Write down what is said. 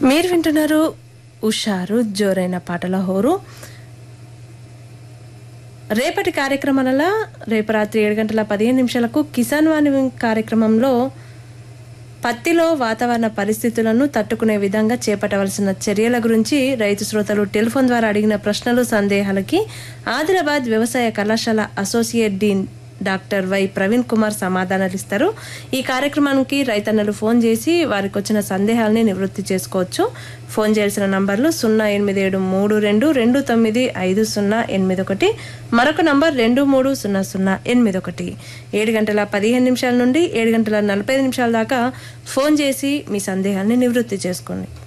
మీరు వింటున్నారు ఉషారు జోరైన పాటల హోరు రేపటి కార్యక్రమాలలో రేపు రాత్రి ఏడు గంటల పదిహేను నిమిషాలకు కిసాన్ వాణి కార్యక్రమంలో పత్తిలో వాతావరణ పరిస్థితులను తట్టుకునే విధంగా చేపట్టవలసిన చర్యల గురించి రైతు శ్రోతలు టెలిఫోన్ ద్వారా అడిగిన ప్రశ్నలు సందేహాలకి ఆదిలాబాద్ వ్యవసాయ కళాశాల associate dean doctor Y Praveen Kumar సమాధానాలు ఇస్తారు ఈ కార్యక్రమానికి రైతన్నలు ఫోన్ చేసి వారికి వచ్చిన సందేహాలని నివృత్తి చేసుకోవచ్చు ఫోన్ చేయాల్సిన నంబర్లు సున్నా ఎనిమిది ఏడు మూడు రెండు రెండు తొమ్మిది ఐదు సున్నా ఎనిమిది ఒకటి మరొక నంబర్ రెండు మూడు సున్నా సున్నా ఎనిమిది ఒకటి ఏడు గంటల పదిహేను నిమిషాల నుండి ఏడు గంటల నలభై ఐదు నిమిషాల దాకా ఫోన్ చేసి మీ సందేహాన్ని నివృత్తి చేసుకోండి